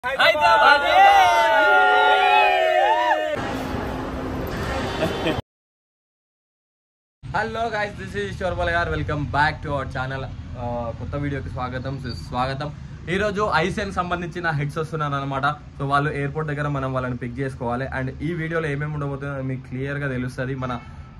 Hello guys this is Eshwar garu welcome back to our channel కొత్త వీడియోకి స్వాగతం స్వాగతం ఈ రోజు ఐసీఎన్ సంబంధించిన హెడ్స్ వస్తున్నారు అనమాట సో వాళ్ళు ఎయిర్పోర్ట్ దగ్గర మనం వాళ్ళని పిక్ చేసుకోవాలి అండ్ ఈ వీడియోలో ఏమేమి ఉండబోతుందో మీకు క్లియర్ గా తెలుస్తుంది మన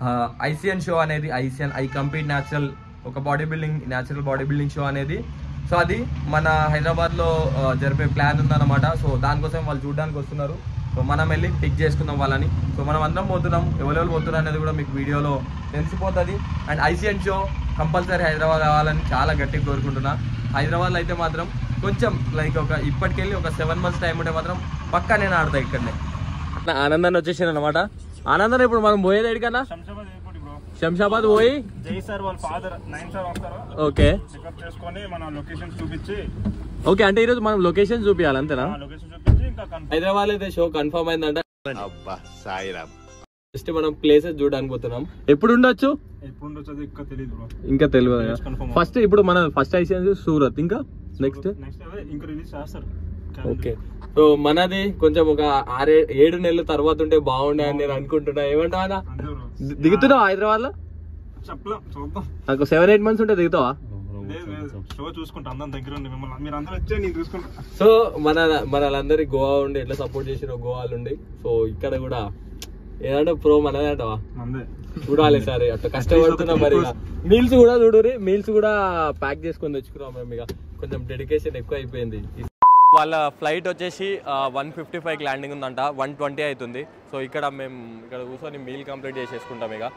ఐసీఎన్ షో అనేది ఐసీఎన్ ఐ కంప్లీట్ న్యాచురల్ ఒక body building natural body building show అనేది సో అది మన హైదరాబాద్ లో ఆ, జరిపే ప్లాన్ ఉందన్నమాట సో దానికోసం వాళ్ళు చూడడానికి వస్తున్నారు సో మనం వెళ్ళి పిక్ చేసుకుందాం వాళ్ళని సో మనం అందరం పోతున్నాం ఎవరెవరు పోతున్నారు అనేది కూడా మీకు వీడియోలో తెలిసిపోతుంది and ICN show compulsory Hyderabad రావాలని చాలా గట్టిగా కోరుకుంటున్నా హైదరాబాద్లో అయితే మాత్రం కొంచెం లైక్ ఒక ఇప్పటికెళ్ళి ఒక సెవెన్ మంత్స్ టైం ఉంటే మాత్రం పక్కా నేను ఆడతా ఇక్కడనే ఆనందాన్ని వచ్చేసాను అనమాట ఆనందం ఇప్పుడు మనం పోయేది ఎడికన్నా శంషాబాద్ ఎయిర్పోర్ట్ బ్రో శంషాబాద్ పోయి జై సార్ వాళ్ళ ఫాదర్ నైన్ సార్ వస్తారు ఓకే పికప్ చేసుకొని మన లొకేషన్ చూపించి ఓకే అంటే ఈరోజు మనం లొకేషన్ చూపించాలి అంతేనా ఆ లొకేషన్ చూపించి ఇంకా కన్ఫర్మ్ హైదరాబాద్ అయితే షో కన్ఫర్మ్ అయిందంట అబ్బా సాయిరామ్ జస్ట్ మనం ప్లేసెస్ చూడడానికి పోతున్నాం ఎప్పుడు ఉండొచ్చు ఎప్పుడు వచ్చేది ఇంకా తెలియదు బ్రో ఇంకా తెలియదు Yes, confirm. ఫస్ట్ ఇప్పుడు మన ఫస్ట్ ఐసీఎన్ సూరత్ ఇంకా నెక్స్ట్ నెక్స్ట్ అదే ఇంకా రిలీజ్ చేస్తారు ఓకే సో మనది కొంచెం ఒక ఆరే ఏడు నెలల తర్వాత ఉంటే బాగుండే అని నేను అనుకుంటున్నా ఏమంటావా అన్న? అంతే బ్రో ది- దిగుతున్నావా హైదరాబాద్ లో చెప్పలేం చూద్దాం నాకు సెవెన్ ఎయిట్ మంత్స్ ఉంటే దిగుతావా లేదు లేదు షో చూసుకుంటా అందరం దగ్గర ఉంది మిమ్మల్ని మీరు అందరూ వచ్చే నేను చూసుకుంటా సో మన మన వాళ్ళందరి గోవా ఉండి ఎట్లా సపోర్ట్ చేసిన గోవాలు ఉండి సో ఇక్కడ కూడా ఏదంటే ప్రో మనదే అంటవా అందే చూడాలి సార్ అట్లా కష్టపడుతున్నాం మరి మీల్స్ కూడా చూడురి మీల్స్ కూడా ప్యాక్ చేసుకొని తెచ్చుకున్నాం మేము ఇక కొంచెం డెడికేషన్ ఎక్కువ అయిపోయింది వాళ్ళ ఫ్లైట్ వచ్చేసి వన్ ఫిఫ్టీ ఫైవ్ ల్యాండింగ్ ఉందంట వన్ ట్వంటీ అవుతుంది సో ఇక్కడ మేము ఇక్కడ కూర్చొని మీల్ కంప్లీట్ చేసేసుకుంటాం ఇక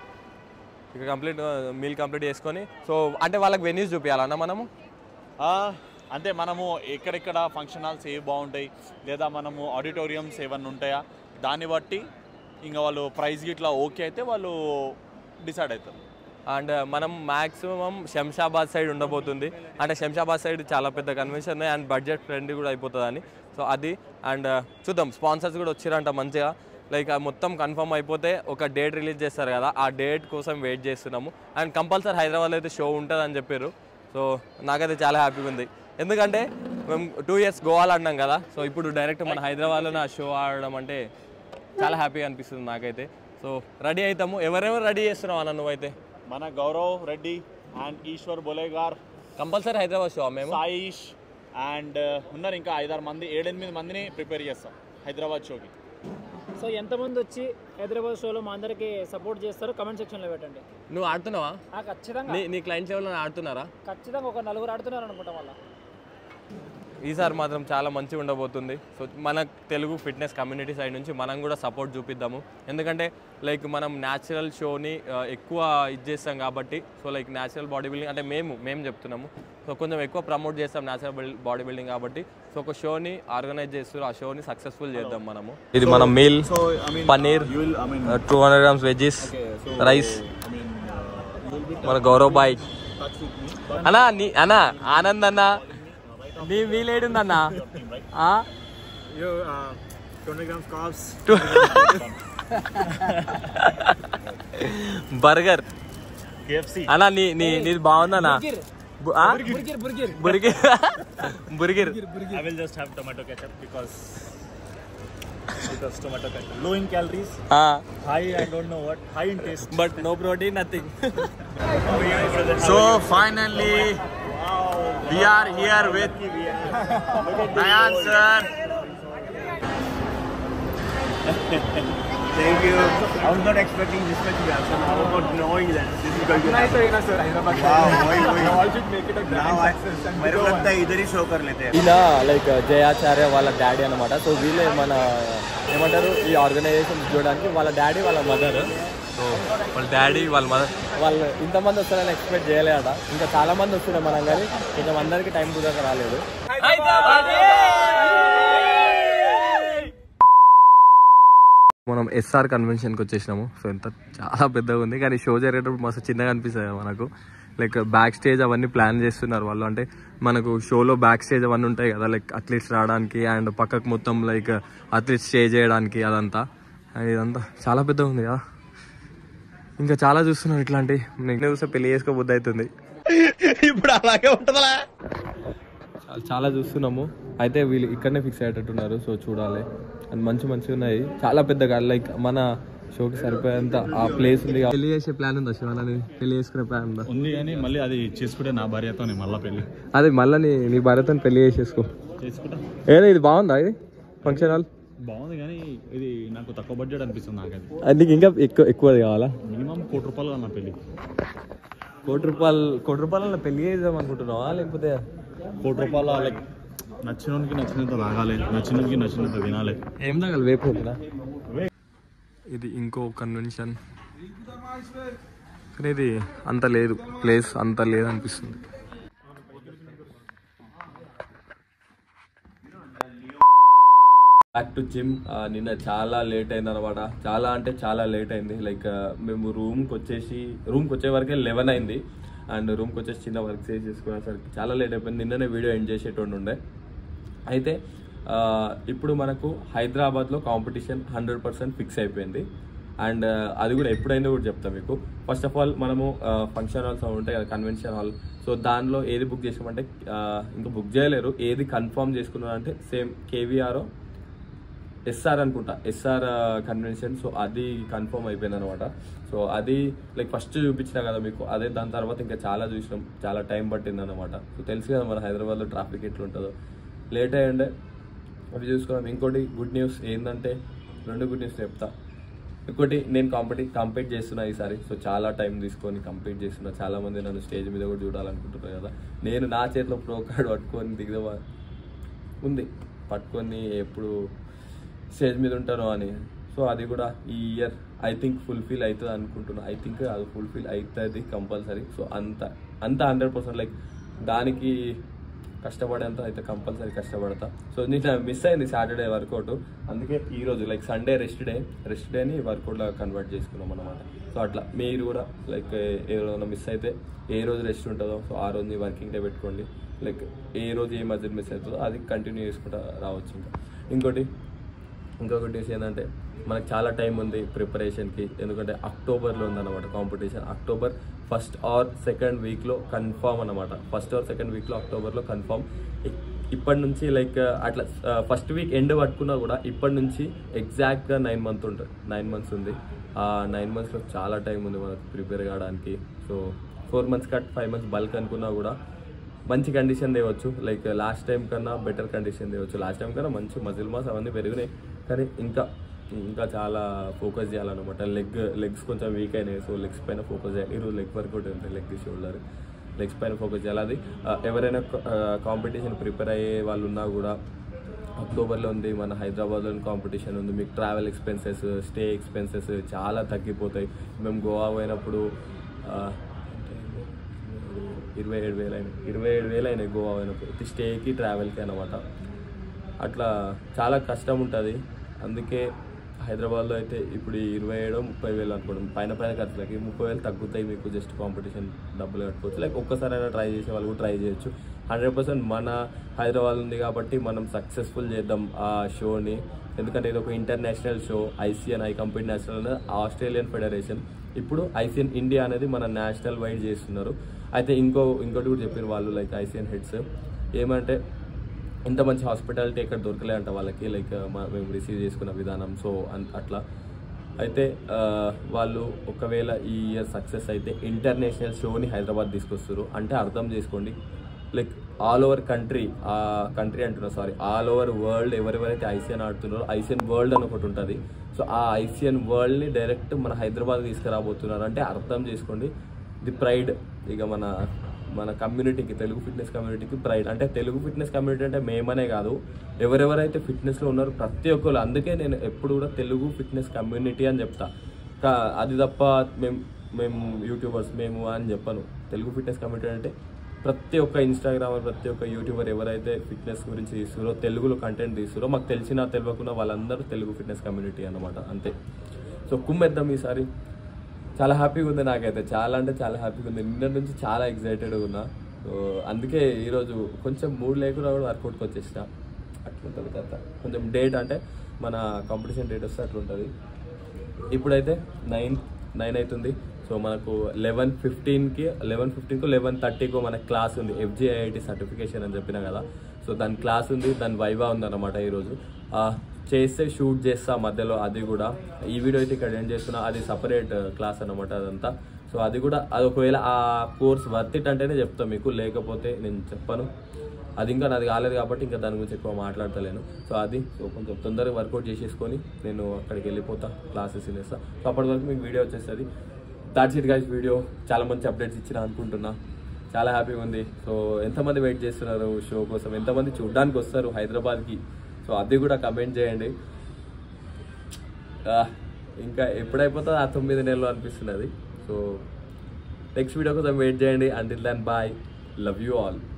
ఇక కంప్లీట్ మీల్ కంప్లీట్ చేసుకొని సో అంటే వాళ్ళకి వెన్యూస్ చూపించాలన్నా మనము ఆ, అంటే మనము ఎక్కడెక్కడ ఫంక్షన్ హాల్స్ ఏవి బాగుంటాయి లేదా మనము ఆడిటోరియంస్ ఏమన్నా ఉంటాయా దాన్ని బట్టి ఇంకా వాళ్ళు ప్రైస్ గిట్లా ఓకే అయితే వాళ్ళు డిసైడ్ అవుతారు అండ్ మనం మ్యాక్సిమం శంషాబాద్ సైడ్ ఉండబోతుంది అంటే శంషాబాద్ సైడ్ చాలా పెద్ద కన్వెన్షన్ అండ్ బడ్జెట్ ఫ్రెండ్లీ కూడా అయిపోతుందని సో అది అండ్ చూద్దాం స్పాన్సర్స్ కూడా వచ్చిరంట మంచిగా లైక్ మొత్తం కన్ఫర్మ్ అయిపోతే ఒక డేట్ రిలీజ్ చేస్తారు కదా ఆ డేట్ కోసం వెయిట్ చేస్తున్నాము అండ్ కంపల్సరీ హైదరాబాద్లో అయితే షో ఉంటుందని చెప్పారు సో నాకైతే చాలా హ్యాపీగా ఉంది ఎందుకంటే మేము టూ ఇయర్స్ గోవాలో అన్నాం కదా సో ఇప్పుడు డైరెక్ట్ మన హైదరాబాద్లోనే ఆ షో ఆడడం అంటే చాలా హ్యాపీగా అనిపిస్తుంది నాకైతే సో రెడీ అవుతాము ఎవరెవరు రెడీ చేస్తున్నావు అన్న నువ్వైతే మన గౌరవ్ రెడ్డి అండ్ ఈశ్వర్ బొలేగార్ కంపల్సరీ హైదరాబాద్ షో మేము సాయిష్ అండ్ ఉన్నారు ఇంకా ఐదారు మంది ఏడెనిమిది మందిని ప్రిపేర్ చేస్తాం హైదరాబాద్ షోకి సో ఎంతమంది వచ్చి హైదరాబాద్ షోలో మా అందరికి సపోర్ట్ చేస్తారో కమెంట్ సెక్షన్లో పెట్టండి నువ్వు ఆడుతున్నావా ఆ ఖచ్చితంగా నీ నీ క్లయింట్స్ ఎవరైనా ఆడుతున్నారా ఖచ్చితంగా ఒక నలుగురు ఆడుతున్నారు అనుకుంటా వాళ్ళ ఈసారి మాత్రం చాలా మంచిగా ఉండబోతుంది సో మన తెలుగు ఫిట్నెస్ కమ్యూనిటీ సైడ్ నుంచి మనం కూడా సపోర్ట్ చూపిద్దాము ఎందుకంటే లైక్ మనం న్యాచురల్ షోని ఆ, ఎక్కువ ఇది చేస్తాం కాబట్టి so like natural body building అంటే మేము మేము చెప్తున్నాము సో కొంచెం ఎక్కువ ప్రమోట్ చేస్తాం న్యాచురల్ బాడీ బిల్డింగ్ కాబట్టి సో ఒక షోని ఆర్గనైజ్ చేస్తారు ఆ షోని సక్సెస్ఫుల్ చేద్దాం మనము ఇది మన meal paneer two hundred grams veggies rice మన గౌరవ్ బాయ్ అన్నా నీ అన్నా ఆనంద్ అన్న నీ వీలేడుందన్నా twenty grams carbs burger KFC అన్నా నీ నీ నీది బాగుందన్నా బు- ఆ? Burger burger burger burger I will just have tomato ketchup because because tomato ketchup low in calories, high I don't know what, high in taste. But no protein nothing so finally we are here with Nayan sir Thank you. I was not expecting this much reaction. I was not knowing that this is going to happen. Wow, why, why? Now I should make it a grand success and मेरे go को on. लगता है इधर ही show कर लेते हैं ఈయన like జయాచార్య వాళ్ళ డాడీ అనమాట సో వీళ్ళే మన ఏమంటారు ఈ ఆర్గనైజేషన్ చూడడానికి వాళ్ళ డాడీ వాళ్ళ మదర్ సో వాళ్ళ డాడీ వాళ్ళ మదర్ వాళ్ళు ఇంతమంది వస్తారని ఎక్స్పెక్ట్ చేయలేదట ఇంకా చాలా మంది వస్తున్నాయి మనం కానీ కొంచెం అందరికి టైం కుదరక రాలేదు మనం ఎస్ఆర్ కన్వెన్షన్కి వచ్చేసినాము సో ఎంత చాలా పెద్దగా ఉంది కానీ షో జరిగేటప్పుడు మస్తు చిన్నగా అనిపిస్తుంది మనకు లైక్ బ్యాక్ స్టేజ్ అవన్నీ ప్లాన్ చేస్తున్నారు వాళ్ళు అంటే మనకు షోలో బ్యాక్ స్టేజ్ అవన్నీ ఉంటాయి కదా లైక్ అథ్లీట్స్ రావడానికి అండ్ పక్కకు మొత్తం లైక్ అథ్లీట్స్ స్టే చేయడానికి అదంతా And ఇదంతా చాలా పెద్దగా ఉంది కదా ఇంకా చాలా చూస్తున్నాం ఇట్లాంటి నేను చూస్తే పెళ్లి చేసుకోబుద్ధి అవుతుంది ఇప్పుడు అలాగే ఉంటుందా చాలా చాలా చూస్తున్నాము అయితే వీళ్ళు ఇక్కడనే ఫిక్స్ అయ్యేటట్టున్నారు సో చూడాలి అండ్ మంచి మంచిగా ఉన్నాయి చాలా పెద్దగా లైక్ మన షోకి సరిపోయేంత ఆ ప్లేస్ ఉంది పెళ్లి చేసే ప్లాన్ ఉందా శివనాని పెళ్లి చేసుకునే ప్లాన్ ఉందా ఉంది కానీ మళ్ళీ అది చేసుకుంటే నా భార్యతో మళ్ళీ పెళ్ళి అదే మళ్ళీ నీ నీ భార్యతో పెళ్లి చేసేసుకో చేసుకుంటా ఏదో ఇది బాగుందా ఇది ఫంక్షన్ హాల్ బాగుంది కానీ ఇది నాకు తక్కువ బడ్జెట్ అనిపిస్తుంది నాకు అది అది నీకు ఇంకా ఎక్కువ ఎక్కువది కావాలా మినిమం కోటి రూపాయలు అన్న పెళ్ళి కోటి రూపాయలు కోటి రూపాయల పెళ్లి చేద్దాం అనుకుంటున్నావా లేకపోతే కోటి రూపాయల లైక్ నచ్చినోనికి నచ్చినంత తాగాలి నచ్చినోనికి నచ్చినంత వినాలి ఏం తాగాలి వేపు ఉంటుందా ఇది ఇంకో కన్వెన్షన్ కానీ ఇది అంత లేదు ప్లేస్ అంత లేదు అనిపిస్తుంది బ్యాక్ టు జిమ్ నిన్న చాలా లేట్ అయింది అనమాట చాలా అంటే చాలా లేట్ అయింది లైక్ మేము రూమ్కి వచ్చేసి రూమ్కి వచ్చే వరకే లెవెన్ అయింది అండ్ రూమ్కి వచ్చేసి చిన్న వర్క్ చేసి చేసుకునేసరికి చాలా లేట్ అయిపోయింది నిన్ననే వీడియో ఎండ్ చేసేటోండి ఉండే అయితే ఆ, ఇప్పుడు మనకు హైదరాబాద్లో కాంపిటీషన్ హండ్రెడ్ పర్సెంట్ ఫిక్స్ అయిపోయింది అండ్ అది కూడా ఎప్పుడైనా కూడా చెప్తా మీకు ఫస్ట్ ఆఫ్ ఆల్ మనము ఫంక్షన్ హాల్స్ అవి ఉంటాయి కదా కన్వెన్షన్ హాల్ సో దానిలో ఏది బుక్ చేసామంటే ఆ, ఇంకా బుక్ చేయలేరు ఏది కన్ఫర్మ్ చేసుకున్నారు అంటే సేమ్ కేవీఆర్ ఎస్ఆర్ అనుకుంటా ఎస్ఆర్ కన్వెన్షన్ సో అది కన్ఫర్మ్ అయిపోయింది అనమాట సో అది లైక్ ఫస్ట్ చూపించిన కదా మీకు అదే దాని తర్వాత ఇంకా చాలా చూసినాం చాలా టైం పట్టింది అనమాట సో తెలుసు కదా మన హైదరాబాద్లో ట్రాఫిక్ ఎట్లుంటుందో లేట్ అయ్యండే అవి చూసుకున్నాం ఇంకోటి గుడ్ న్యూస్ ఏంటంటే రెండు గుడ్ న్యూస్ చెప్తా ఇంకోటి నేను కాంపిటీ కంపీట్ చేస్తున్నా ఈసారి సో చాలా టైం తీసుకొని కంపీట్ చేస్తున్నా చాలా మంది నన్ను స్టేజ్ మీద కూడా చూడాలనుకుంటున్నారు కదా నేను నా చేతిలో ప్రో కార్డ్ పట్టుకొని దిగుదా ఉంది పట్టుకొని ఎప్పుడు స్టేజ్ మీద ఉంటాను అని సో అది కూడా ఈ ఇయర్ ఐ థింక్ ఫుల్ఫిల్ అవుతుంది అనుకుంటున్నా ఐ థింక్ అది ఫుల్ఫిల్ అవుతుంది కంపల్సరీ సో అంత అంత హండ్రెడ్ పర్సెంట్ లైక్ దానికి కష్టపడేంత అయితే కంపల్సరీ కష్టపడతా సో నిన్న మిస్ అయింది సాటర్డే వర్కౌట్ అందుకే ఈ రోజు like Sunday rest day rest డేని వర్కౌట్లో కన్వర్ట్ చేసుకున్నాం అనమాట సో అట్లా మీరు కూడా లైక్ ఏదైనా మిస్ అయితే ఏ రోజు రెస్ట్ ఉంటుందో సో ఆ రోజు వర్కింగ్ డే పెట్టుకోండి లైక్ ఏ రోజు ఏ మధ్య మిస్ అవుతుందో అది కంటిన్యూ చేసుకుంటా రావచ్చు ఇంకా ఇంకోటి ఇంకొకటి న్యూస్ ఏంటంటే మనకు చాలా టైం ఉంది ప్రిపరేషన్కి ఎందుకంటే అక్టోబర్లో ఉందన్నమాట competition October first or second వీక్లో కన్ఫామ్ అనమాట ఫస్ట్ ఆర్ సెకండ్ వీక్లో అక్టోబర్లో కన్ఫామ్ ఇప్పటి నుంచి లైక్ అట్లా ఫస్ట్ వీక్ ఎండ్ పట్టుకున్నా కూడా ఇప్పటి నుంచి ఎగ్జాక్ట్గా నైన్ మంత్ ఉంటుంది నైన్ మంత్స్ ఉంది ఆ నైన్ మంత్స్లో చాలా టైం ఉంది మనకు ప్రిపేర్ కావడానికి so four months cut five months bulk అనుకున్నా కూడా మంచి కండిషన్ తేవచ్చు లైక్ లాస్ట్ టైం కన్నా బెటర్ కండిషన్ తేవచ్చు లాస్ట్ టైం కన్నా మంచి మజిల్ మాస్ అవన్నీ పెరిగినాయి కానీ ఇంకా ఇంకా చాలా ఫోకస్ చేయాలన్నమాట లెగ్ లెగ్స్ కొంచెం వీక్ అయినాయి సో లెగ్స్ పైన ఫోకస్ చేయాలి ఈరోజు లెగ్ వర్కౌట్ ఉంటుంది లెగ్ షోల్డర్ లెగ్స్ పైన ఫోకస్ చేయాలి అది ఆ, ఎవరైనా కాంపిటీషన్ ప్రిపేర్ అయ్యే వాళ్ళు ఉన్నా కూడా అక్టోబర్లో ఉంది మన హైదరాబాద్లో కాంపిటీషన్ ఉంది మీకు ట్రావెల్ ఎక్స్పెన్సెస్ స్టే ఎక్స్పెన్సెస్ చాలా తగ్గిపోతాయి మేము గోవా పోయినప్పుడు ఆ, ఇరవై ఏడు వేలు అయినాయి ఇరవై ఏడు వేలు అయినాయి గోవా పోయినప్పుడు ఇది స్టేకి ట్రావెల్కి అనమాట అట్లా చాలా కష్టం ఉంటుంది అందుకే హైదరాబాద్లో అయితే ఇప్పుడు ఈ ఇరవై ఏడు ముప్పై వేలు అనుకోండి పైన పైన ఖర్చులకి ముప్పై వేలు తగ్గుతాయి మీకు జస్ట్ కాంపిటీషన్ డబ్బులు కట్టుకోవచ్చు లైక్ ఒక్కసారైనా ట్రై చేసే వాళ్ళు కూడా ట్రై చేయొచ్చు హండ్రెడ్ పర్సెంట్ మన హైదరాబాద్ ఉంది కాబట్టి మనం సక్సెస్ఫుల్ చేద్దాం ఆ షోని ఎందుకంటే ఇది ఒక ఇంటర్నేషనల్ షో ఐసీఎన్ ఐ కంపెనీ నేషనల్ అనేది ఆస్ట్రేలియన్ ఫెడరేషన్ ఇప్పుడు ఐసీఎన్ ఇండియా అనేది మన నేషనల్ వైడ్ చేస్తున్నారు అయితే ఇంకో ఇంకోటి కూడా చెప్పారు వాళ్ళు లైక్ ఐసీఎన్ హెడ్స్ ఏమంటే ఇంత మంచి హాస్పిటాలిటీ ఎక్కడ దొరకలే అంట వాళ్ళకి లైక్ మా- మేము రిసీవ్ చేసుకున్న విధానం సో అన్- అట్లా అయితే ఆ, వాళ్ళు ఒకవేళ ఈ ఇయర్ సక్సెస్ అయితే ఇంటర్నేషనల్ షోని హైదరాబాద్ తీసుకొస్తారు అంటే అర్థం చేసుకోండి లైక్ ఆల్ ఓవర్ కంట్రీ ఆ కంట్రీ అంటున్నా సారీ ఆల్ ఓవర్ వరల్డ్ ఎవరెవరైతే ఐసీఎన్ ఆడుతున్నారో ఐసీఎన్ వరల్డ్ అని ఒకటి ఉంటుంది సో ఆ ఐసీఎన్ వరల్డ్ని డైరెక్ట్ మన హైదరాబాద్ తీసుకురాబోతున్నారు అంటే అర్థం చేసుకోండి ది ప్రైడ్ ఇక మన మన కమ్యూనిటీకి తెలుగు ఫిట్నెస్ కమ్యూనిటీకి ప్రైడ్ అంటే తెలుగు ఫిట్నెస్ కమ్యూనిటీ అంటే మేమనే కాదు ఎవరెవరైతే ఫిట్నెస్లో ఉన్నారో ప్రతి ఒక్కరు అందుకే నేను ఎప్పుడు కూడా తెలుగు ఫిట్నెస్ కమ్యూనిటీ అని చెప్తా కా- అది తప్ప మేము మేము యూట్యూబర్స్ మేము అని చెప్పను తెలుగు ఫిట్నెస్ కమ్యూనిటీ అంటే ప్రతి ఒక్క ఇన్స్టాగ్రామర్ ప్రతి ఒక్క యూట్యూబర్ ఎవరైతే ఫిట్నెస్ గురించి తీస్తురో తెలుగులో కంటెంట్ తీస్తురో మాకు తెలిసినా తెలియకున్నా వాళ్ళందరూ తెలుగు ఫిట్నెస్ కమ్యూనిటీ అన్నమాట అంతే సో కుమ్మెద్దాం ఈసారి చాలా హ్యాపీగా ఉంది నాకైతే చాలా అంటే చాలా హ్యాపీగా ఉంది నిన్న నుంచి చాలా ఎగ్జైటెడ్గా ఉన్నా సో అందుకే ఈరోజు కొంచెం మూడ్ లేకుండా కూడా వర్కౌట్కి వచ్చేసిన అట్లుంటుంది కథ కొంచెం డేట్ అంటే మన కాంపిటీషన్ డేట్ వస్తే అట్లుంటుంది ఇప్పుడైతే నైన్ నైన్ అవుతుంది సో మనకు లెవెన్ ఫిఫ్టీన్కి లెవెన్ ఫిఫ్టీన్కు లెవెన్ థర్టీకు మన క్లాస్ ఉంది ఎఫ్జిఐఐటి సర్టిఫికేషన్ అని చెప్పిన కదా సో దాని క్లాస్ ఉంది దాని వైవా ఉంది అనమాట ఈరోజు ఆ, చేస్తే షూట్ చేస్తా మధ్యలో అది కూడా ఈ వీడియో అయితే ఇక్కడ ఏం చేస్తున్నా అది సపరేట్ క్లాస్ అనమాట అదంతా సో అది కూడా అది ఒకవేళ ఆ కోర్స్ వర్త్ ఇట్ అంటేనే చెప్తాను మీకు లేకపోతే నేను చెప్పను అది ఇంకా నాది కాలేదు కాబట్టి ఇంకా దాని గురించి ఎక్కువ మాట్లాడతలేను సో అది సో కొంచెం తొందరగా వర్కౌట్ చేసేసుకొని నేను అక్కడికి వెళ్ళిపోతా క్లాసెస్ వినేస్తా సో అప్పటి వరకు మీకు వీడియో వచ్చేస్తుంది దాట్స్ ఇట్ గైస్ వీడియో చాలా మంచి అప్డేట్స్ ఇచ్చిన అనుకుంటున్నా చాలా హ్యాపీగా ఉంది సో ఎంతమంది వెయిట్ చేస్తున్నారు షో కోసం ఎంతమంది చూడడానికి వస్తారు హైదరాబాద్కి సో అది కూడా కమెంట్ చేయండి ఆ, ఇంకా ఎప్పుడైపోతుందో ఆ తొమ్మిది నెలలు అనిపిస్తున్నది సో నెక్స్ట్ వీడియో కోసం వెయిట్ చేయండి until then bye love you all